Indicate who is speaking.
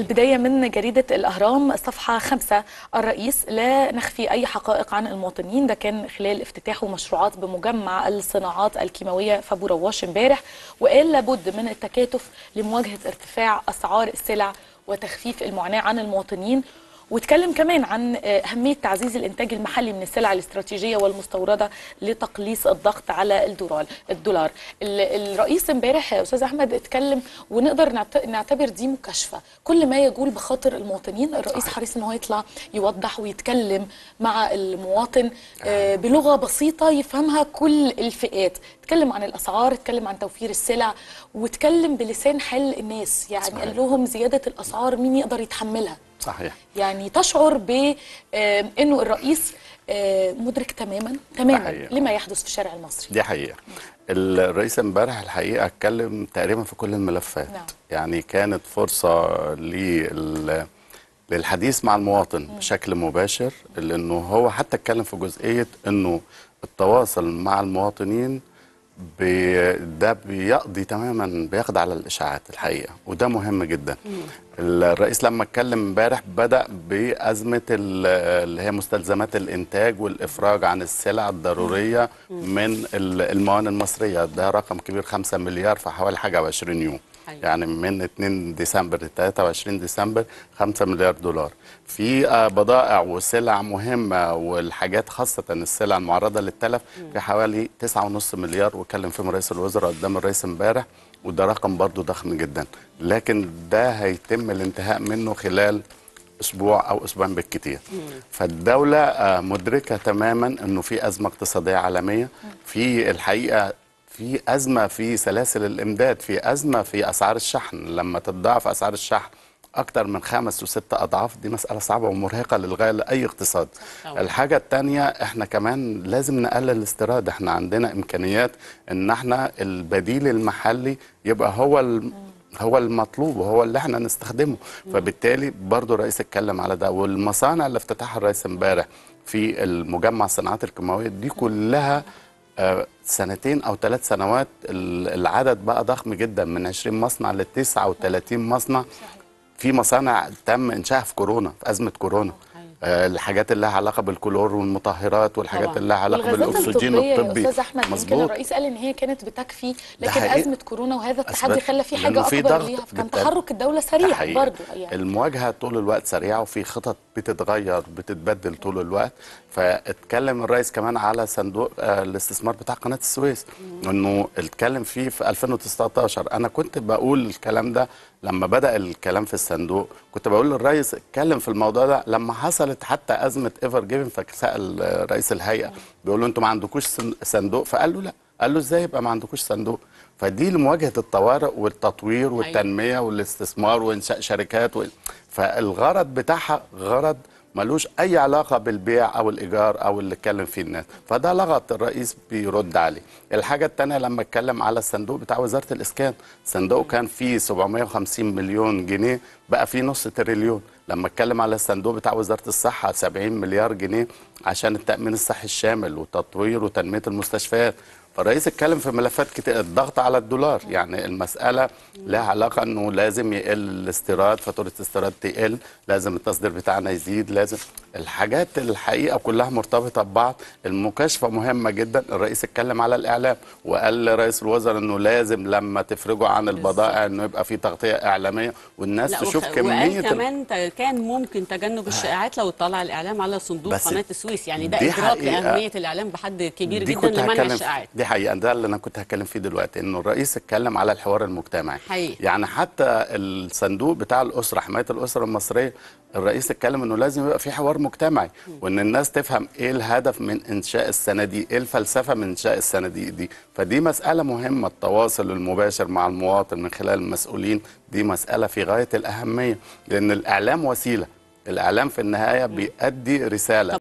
Speaker 1: البداية من جريدة الأهرام صفحة خمسة الرئيس لا نخفي أي حقائق عن المواطنين ده كان خلال افتتاحه مشروعات بمجمع الصناعات الكيماوية في أبو رواش امبارح وقال لابد من التكاتف لمواجهة ارتفاع أسعار السلع وتخفيف المعاناة عن المواطنين واتكلم كمان عن أهمية تعزيز الإنتاج المحلي من السلع الاستراتيجية والمستوردة لتقليص الضغط على الدولار الدولار ال- الرئيس امبارح يا أستاذ أحمد اتكلم ونقدر نعت- نعتبر دي مكاشفة كل ما يجول بخاطر المواطنين الرئيس حريص ان هو يطلع يوضح ويتكلم مع المواطن آه، بلغة بسيطة يفهمها كل الفئات اتكلم عن الأسعار اتكلم عن توفير السلع واتكلم بلسان حل الناس يعني
Speaker 2: صحيح.
Speaker 1: قال لهم زيادة الأسعار مين يقدر يتحملها
Speaker 2: صحيح
Speaker 1: يعني تشعر بانه الرئيس آه، مدرك تماما تماما
Speaker 2: حقيقة.
Speaker 1: لما يحدث في الشارع المصري
Speaker 2: دي حقيقة الرئيس امبارح الحقيقة اتكلم تقريبا في كل الملفات
Speaker 1: نعم.
Speaker 2: يعني كانت فرصة لل للحديث مع المواطن بشكل مباشر لانه هو حتى اتكلم في جزئية انه التواصل مع المواطنين بي ده بيقضي تماما بيقضي على الاشاعات الحقيقه وده مهم جدا الرئيس لما اتكلم امبارح بدا بازمه ال- اللي هي مستلزمات الانتاج والافراج عن السلع الضروريه من ال- الموانئ المصريه ده رقم كبير 5 مليار في حوالي حاجه و20 يوم
Speaker 3: حقيقي.
Speaker 2: يعني من 2 ديسمبر ل 23 ديسمبر 5 مليار دولار في آه، بضائع وسلع مهمه والحاجات خاصه السلع المعرضه للتلف في حوالي 9.5 مليار وكلم فيهم رئيس الوزراء قدام الرئيس امبارح وده رقم برضو ضخم جدا لكن ده هيتم الانتهاء منه خلال اسبوع او اسبوعين بالكتير فالدوله آه، مدركه تماما انه في ازمه اقتصاديه عالميه في الحقيقه في ازمه في سلاسل الامداد في ازمه في اسعار الشحن لما تتضاعف اسعار الشحن اكتر من خمس وست اضعاف دي مساله صعبه ومرهقه للغايه لاي اقتصاد
Speaker 3: طبعاً.
Speaker 2: الحاجه الثانيه احنا كمان لازم نقلل الاستيراد احنا عندنا امكانيات ان احنا البديل المحلي يبقى هو الم... هو المطلوب وهو اللي احنا نستخدمه فبالتالي برضو الرئيس اتكلم على ده والمصانع اللي افتتحها الرئيس امبارح في المجمع الصناعات الكيماويه دي كلها آه، سنتين او ثلاث سنوات ال- العدد بقى ضخم جدا من 20 مصنع ل 39 مصنع في مصانع تم انشائها في كورونا في ازمه كورونا آه، الحاجات اللي لها علاقه بالكلور والمطهرات والحاجات
Speaker 3: طبعاً.
Speaker 2: اللي لها علاقه
Speaker 1: والغازات
Speaker 2: بالاكسجين
Speaker 1: الطبية يا
Speaker 2: الطبي
Speaker 1: أستاذ أحمد يمكن
Speaker 2: مظبوط
Speaker 1: الرئيس قال إن هي كانت بتكفي
Speaker 2: ده
Speaker 1: لكن
Speaker 2: حقيقي.
Speaker 1: أزمة كورونا وهذا التحدي
Speaker 2: أثبت
Speaker 1: خلى في حاجة
Speaker 2: لأنه في
Speaker 1: أكبر
Speaker 2: ضغط
Speaker 1: ليها كان
Speaker 2: بالتالي.
Speaker 1: تحرك الدولة
Speaker 2: ده
Speaker 1: سريع
Speaker 2: حقيقي.
Speaker 1: برضه يعني
Speaker 2: المواجهه طول الوقت سريعه وفي خطط بتتغير بتتبدل طول الوقت فاتكلم الرئيس كمان على صندوق آه، الاستثمار بتاع قناه السويس انه اتكلم فيه في 2019 انا كنت بقول الكلام ده لما بدا الكلام في الصندوق كنت بقول للرئيس اتكلم في الموضوع ده لما حصلت حتى ازمه ايفر جيفن فسال آه، رئيس الهيئه بيقول له انتوا ما عندكوش صن- صندوق فقال له لا قال له ازاي يبقى ما عندكوش صندوق فدي لمواجهه الطوارئ والتطوير والتنميه والاستثمار وانشاء شركات و... فالغرض بتاعها غرض ملوش اي علاقه بالبيع او الايجار او اللي اتكلم فيه الناس فده لغط الرئيس بيرد عليه الحاجه الثانيه لما اتكلم على الصندوق بتاع وزاره الاسكان صندوق كان فيه 750 مليون جنيه بقى فيه نص تريليون لما اتكلم على الصندوق بتاع وزاره الصحه 70 مليار جنيه عشان التامين الصحي الشامل وتطوير وتنميه المستشفيات فالرئيس اتكلم في ملفات كتير الضغط على الدولار يعني المسألة لها علاقة انه لازم يقل الاستيراد فاتورة الاستيراد تقل لازم التصدير بتاعنا يزيد لازم الحاجات الحقيقة كلها مرتبطة ببعض المكاشفة مهمة جدا الرئيس اتكلم على الإعلام وقال لرئيس الوزراء انه لازم لما تفرجوا عن البضائع انه يبقى في تغطية إعلامية والناس
Speaker 3: لا
Speaker 2: تشوف
Speaker 3: وخ-
Speaker 2: كمية
Speaker 3: وقال
Speaker 2: ال-
Speaker 3: كمان ت- كان ممكن تجنب الشائعات لو اطلع الاعلام على صندوق
Speaker 2: بس
Speaker 3: قناه السويس يعني ده
Speaker 2: دي
Speaker 3: ادراك
Speaker 2: حقيقة.
Speaker 3: لاهميه الاعلام بحد كبير
Speaker 2: دي
Speaker 3: جدا
Speaker 2: كنت
Speaker 3: لمنع
Speaker 2: هتكلم
Speaker 3: الشائعات
Speaker 2: دي حقيقه ده اللي انا كنت هتكلم فيه دلوقتي انه الرئيس اتكلم على الحوار المجتمعي
Speaker 3: حقيقي.
Speaker 2: يعني حتى الصندوق بتاع الاسره حمايه الاسره المصريه الرئيس اتكلم انه لازم يبقى في حوار مجتمعي وان الناس تفهم ايه الهدف من انشاء الصناديق ايه الفلسفه من انشاء الصناديق دي فدي مساله مهمه التواصل المباشر مع المواطن من خلال المسؤولين دي مساله في غايه الاهميه لان الاعلام وسيله الاعلام في النهايه بيؤدي رساله